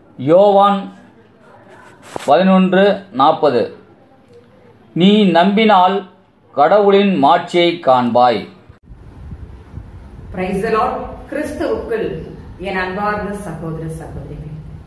யோவான் பதினொன்று நாற்பது நீ நம்பினால் கடவுளின் மாட்சியை காண்பாய் பிரைஸ் கிறிஸ்துவுக்குள் என் அன்பார்ந்த சகோதர சகோதரிகள்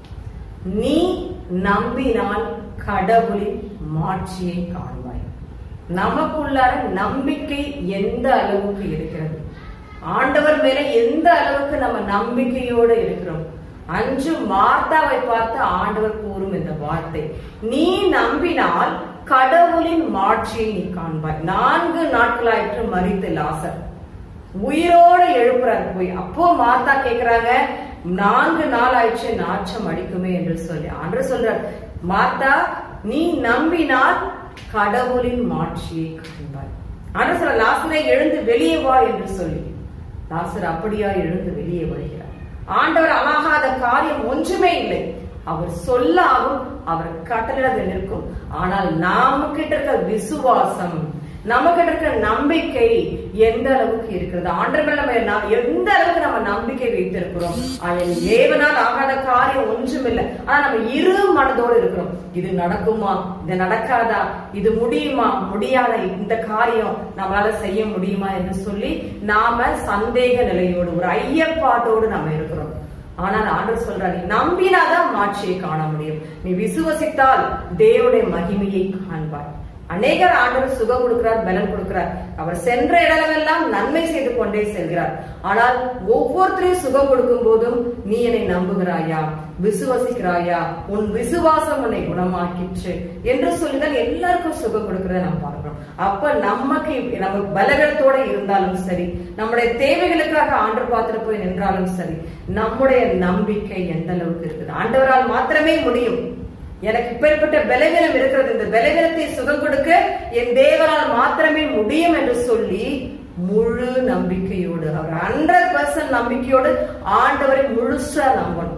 நீ நம்பினால் கடவுளின் மாட்சியை காண்பாய் நமக்குள்ளார நம்பிக்கை எந்த அளவுக்கு இருக்கிறது ஆண்டவர் மேல எந்த அளவுக்கு நம்ம நம்பிக்கையோடு இருக்கிறோம் அன்று மார்த்தாவை பார்த்து ஆண்டவர் கூறும் இந்த வார்த்தை நீ நம்பினால் கடவுளின் மாட்சியை நீ காண்பாய் நான்கு நாட்களாயிற்று மறித்து லாசர் உயிரோட எழுப்புறாரு போய் அப்போ மாத்தா கேக்குறாங்க நான்கு நாள் ஆயிடுச்சு நாச்சம் அடிக்குமே என்று சொல்லி ஆண்டு சொல்றார் மாத்தா நீ நம்பினால் கடவுளின் மாட்சியை காண்பாய் ஆண்டு சொல்ற லாசரை எழுந்து வெளியே வா என்று சொல்லி லாசர் அப்படியா எழுந்து வெளியே வருகிறார் ஆண்டவர் அழகாத காரியம் ஒன்றுமே இல்லை அவர் சொல்லாவும் அவர் கட்டளை நிற்கும் ஆனால் நாம கிட்ட இருக்க விசுவாசம் நமக்கு இருக்கிற நம்பிக்கை எந்த அளவுக்கு இருக்கிறது ஆண்டவர் மேல நம்ம ந- எந்த அளவுக்கு நம்ம நம்பிக்கை வைத்திருக்கிறோம் அதில் ஏவனால் ஆகாத காரியம் ஒன்றும் இல்லை ஆனா நம்ம இரு மனதோடு இருக்கிறோம் இது நடக்குமா இது நடக்காதா இது முடியுமா முடியாத இந்த காரியம் நம்மளால செய்ய முடியுமா என்று சொல்லி நாம சந்தேக நிலையோடு ஒரு ஐயப்பாட்டோடு நம்ம இருக்கிறோம் ஆனால் ஆண்டவர் சொல்றார் நீ நம்பினாதான் மாட்சியை காண முடியும் நீ விசுவசித்தால் தேவனுடைய மகிமையை காண்பாய் அநேகர் ஆண்டவர் சுகம் கொடுக்கிறார் பலன் கொடுக்கிறார் அவர் சென்ற இடமெல்லாம் நன்மை செய்து கொண்டே செல்கிறார் ஆனால் ஒவ்வொருத்தரையும் சுகம் கொடுக்கும் போதும் நீ என்னை நம்புகிறாயா விசுவசிக்கிறாயா உன் விசுவாசம் உன்னை குணமாக்கிற்று என்று சொல்லிதான் எல்லாருக்கும் சுகம் கொடுக்கிறத நாம் பார்க்கிறோம் அப்ப நமக்கு நம்ம பலகீனத்தோட இருந்தாலும் சரி நம்முடைய தேவைகளுக்காக ஆண்டு பார்த்துட்டு போய் நின்றாலும் சரி நம்முடைய நம்பிக்கை எந்த அளவுக்கு இருக்குது ஆண்டவரால் மாத்திரமே முடியும் எனக்கு இப்பேற்பட்ட பலவீனம் இருக்கிறது இந்த பலவீனத்தை சுகம் கொடுக்க என் தேவனால் மாத்திரமே முடியும் என்று சொல்லி முழு நம்பிக்கையோடு அவர் ஹண்ட்ரட் பர்சன்ட் நம்பிக்கையோடு ஆண்டவரை முழுசா நம்பணும்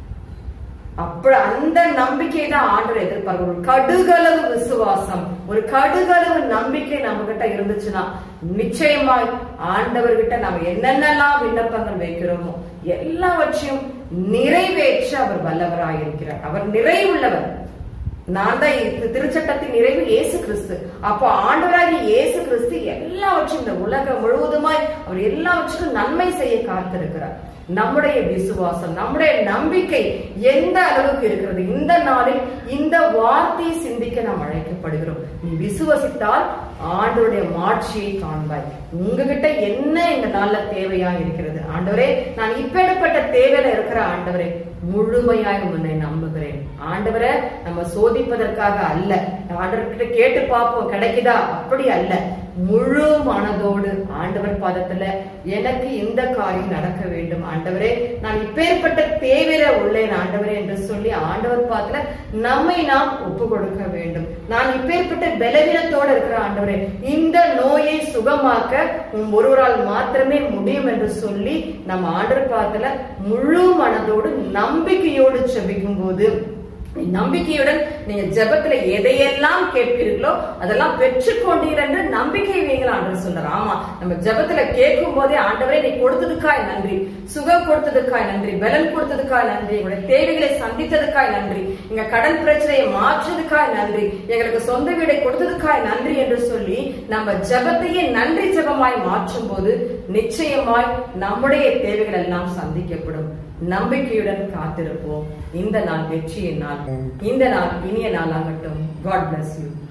அப்ப அந்த நம்பிக்கை தான் ஆண்டவர் எதிர்பார்க்க ஒரு கடுகளவு விசுவாசம் ஒரு கடுகளவு நம்பிக்கை நம்ம கிட்ட இருந்துச்சுன்னா நிச்சயமாய் ஆண்டவர்கிட்ட நம்ம என்னென்னலாம் விண்ணப்பங்கள் வைக்கிறோமோ எல்லாவற்றையும் நிறைவேற்ற அவர் வல்லவராய் இருக்கிறார் அவர் நிறைவுள்ளவர் நான் தான் இ- திருச்சட்டத்தின் நிறைவு இயேசு கிறிஸ்து அப்போ ஆண்டவராகிய இயேசு கிறிஸ்து எல்லாவற்றையும் இந்த உலகம் முழுவதுமாய் அவர் எல்லாவற்றுக்கும் நன்மை செய்ய காத்திருக்கிறார் நம்முடைய விசுவாசம் நம்முடைய நம்பிக்கை எந்த அளவுக்கு இருக்கிறது இந்த நாளில் இந்த வார்த்தையை சிந்திக்க நாம் அழைக்கப்படுகிறோம் நீ விசுவசித்தால் ஆண்டவருடைய மாட்சியை காண்பாய் உங்ககிட்ட என்ன இந்த நாள்ல தேவையா இருக்கிறது ஆண்டவரே நான் இப்பேற்பட்ட தேவையில இருக்கிற ஆண்டவரே முழுமையாய் உன்னை நம்புகிறேன் ஆண்டவரை நம்ம சோதிப்பதற்காக அல்ல ஆண்டவர்கிட்ட கேட்டு பார்ப்போம் கிடைக்குதா அப்படி அல்ல முழு மனதோடு ஆண்டவர் பாதத்துல எனக்கு இந்த காரியம் நடக்க வேண்டும் ஆண்டவரே நான் இப்பேற்பட்ட தேவையில உள்ளேன் ஆண்டவரே என்று சொல்லி ஆண்டவர் பாதத்துல நம்மை நாம் ஒப்பு கொடுக்க வேண்டும் நான் இப்பேற்பட்ட பலவீனத்தோட இருக்கிற ஆண்டவரே இந்த நோயை சுகமாக்க உம் ஒருவரால் மாத்திரமே முடியும் என்று சொல்லி நம்ம ஆண்டவர் பாதத்துல முழு மனதோடு நம்பிக்கையோடு செபிக்கும் போது நம்பிக்கையுடன் நீங்க ஜெபத்துல எதையெல்லாம் கேட்பீர்களோ அதெல்லாம் பெற்றுக்கொண்டீர் என்று நம்பிக்கை வைங்கள் ஆண்டவர் சொல்றார் ஆமா நம்ம ஜெபத்துல கேட்கும் போதே ஆண்டவரே நீ கொடுத்ததுக்காய் நன்றி சுகம் கொடுத்ததுக்காய் நன்றி பலன் கொடுத்ததுக்காய் நன்றி எங்களுடைய தேவைகளை சந்தித்ததுக்காய் நன்றி எங்க கடன் பிரச்சனையை மாற்றதுக்காய் நன்றி எங்களுக்கு சொந்த வீடை கொடுத்ததுக்காய் நன்றி என்று சொல்லி நம்ம ஜெபத்தையே நன்றி ஜெபமாய் மாற்றும் போது நிச்சயமாய் நம்முடைய தேவைகள் எல்லாம் சந்திக்கப்படும் நம்பிக்கையுடன் காத்திருப்போம் இந்த நாள் வெற்றியின் நாள் இந்த நாள் இனிய நாளாகட்டும் காட் bless யூ